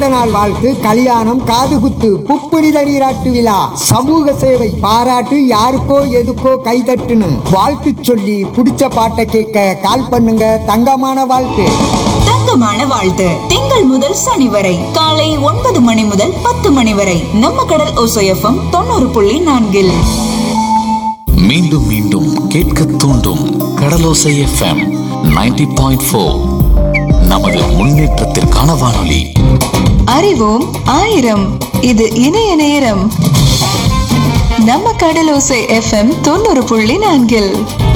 நாள் வாழ்த்து கல்யாணம் காதுகுத்து புப்புனித நீராட்டு விழா சமூக சேவை பாராட்டு யாருக்கோ எதுக்கோ கைதட்டுன்னு வாழ்த்து சொல்லி பிடிச்ச பாட்டை கேட்க கால் பண்ணுங்க தங்கமான வாழ்த்து தங்கமான வாழ்த்து திங்கள் முதல் சனி வரை காலை ஒன்பது மணி முதல் பத்து மணி வரை நம்ம கடல் ஓசையஃபம் தொண்ணூறு புள்ளி நான்கில் மீண்டும் மீண்டும் கேட்க தூண்டும் கடலோசை எஃப்எம் 90.4 பாயிண்ட் ஃபோர் நமது முன்னேற்றத்திற்கான வானொலி அறிவோம் ஆயிரம் இது இணைய நேரம் நம்ம கடலோசை எஃப்எம் தொண்ணூறு புள்ளி நான்கில்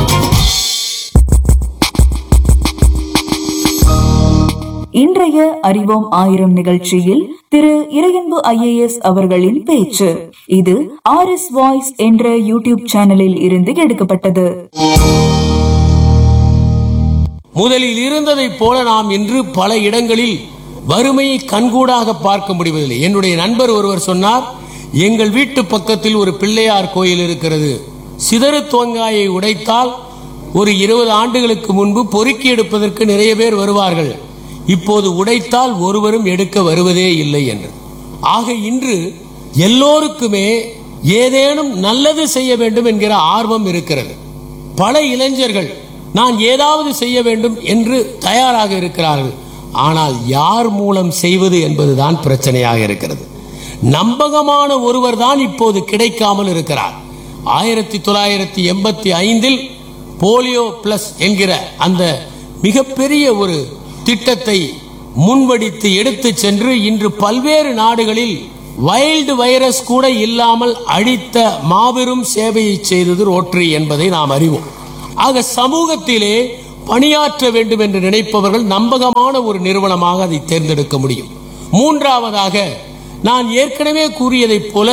இன்றைய அறிவோம் ஆயிரம் நிகழ்ச்சியில் திரு இறையன்பு ஐஏஎஸ் அவர்களின் பேச்சு இது ஆர் எஸ் வாய்ஸ் என்ற யூடியூப் சேனலில் இருந்து எடுக்கப்பட்டது முதலில் இருந்ததைப் போல நாம் இன்று பல இடங்களில் வறுமையை கண்கூடாக பார்க்க முடிவதில்லை என்னுடைய நண்பர் ஒருவர் சொன்னார் எங்கள் வீட்டு பக்கத்தில் ஒரு பிள்ளையார் கோயில் இருக்கிறது சிதறு துவங்காயை உடைத்தால் ஒரு இருபது ஆண்டுகளுக்கு முன்பு பொறுக்கி எடுப்பதற்கு நிறைய பேர் வருவார்கள் இப்போது உடைத்தால் ஒருவரும் எடுக்க வருவதே இல்லை என்று ஆக இன்று எல்லோருக்குமே ஏதேனும் நல்லது செய்ய வேண்டும் என்கிற ஆர்வம் இருக்கிறது பல இளைஞர்கள் நான் ஏதாவது செய்ய வேண்டும் என்று தயாராக இருக்கிறார்கள் ஆனால் யார் மூலம் செய்வது என்பதுதான் பிரச்சனையாக இருக்கிறது நம்பகமான ஒருவர் தான் இப்போது கிடைக்காமல் இருக்கிறார் ஆயிரத்தி தொள்ளாயிரத்தி எண்பத்தி ஐந்தில் போலியோ பிளஸ் என்கிற அந்த மிகப்பெரிய ஒரு திட்டத்தை முன்வடித்து எடுத்துச் சென்று இன்று பல்வேறு நாடுகளில் வைல்டு வைரஸ் கூட இல்லாமல் அழித்த மாபெரும் சேவையை செய்தது ரோட்டரி என்பதை நாம் அறிவோம் ஆக சமூகத்திலே பணியாற்ற வேண்டும் என்று நினைப்பவர்கள் நம்பகமான ஒரு நிறுவனமாக அதை தேர்ந்தெடுக்க முடியும் மூன்றாவதாக நான் ஏற்கனவே கூறியதைப் போல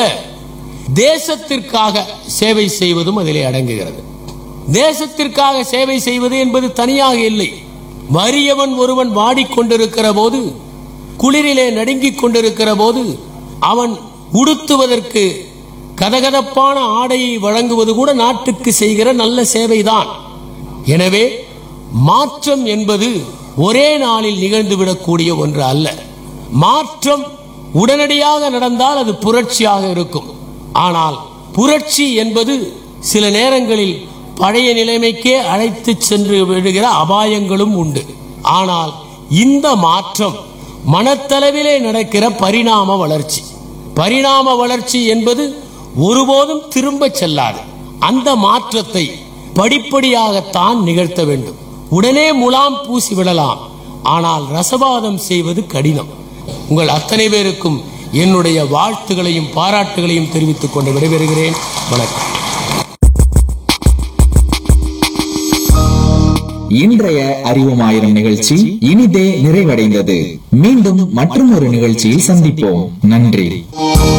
தேசத்திற்காக சேவை செய்வதும் அதிலே அடங்குகிறது தேசத்திற்காக சேவை செய்வது என்பது தனியாக இல்லை வறியவன் ஒருவன் வாடிக்கொண்டிருக்கிற போது குளிரிலே நடுங்கிக் கொண்டிருக்கிற போது அவன் உடுத்துவதற்கு கதகதப்பான ஆடையை வழங்குவது கூட நாட்டுக்கு செய்கிற நல்ல சேவைதான் எனவே மாற்றம் என்பது ஒரே நாளில் நிகழ்ந்துவிடக்கூடிய ஒன்று அல்ல மாற்றம் உடனடியாக நடந்தால் அது புரட்சியாக இருக்கும் ஆனால் புரட்சி என்பது சில நேரங்களில் பழைய நிலைமைக்கே அழைத்து சென்று விடுகிற அபாயங்களும் உண்டு ஆனால் இந்த மாற்றம் மனத்தளவிலே நடக்கிற பரிணாம வளர்ச்சி பரிணாம வளர்ச்சி என்பது ஒருபோதும் திரும்பச் செல்லாது அந்த மாற்றத்தை படிப்படியாகத்தான் நிகழ்த்த வேண்டும் உடனே முலாம் பூசி விடலாம் ஆனால் ரசவாதம் செய்வது கடினம் உங்கள் அத்தனை பேருக்கும் என்னுடைய வாழ்த்துகளையும் பாராட்டுகளையும் தெரிவித்துக் கொண்டு விடைபெறுகிறேன் வணக்கம் இன்றைய அறிவோம் ஆயிரம் நிகழ்ச்சி இனிதே நிறைவடைந்தது மீண்டும் மற்றும் ஒரு நிகழ்ச்சியில் சந்திப்போம் நன்றி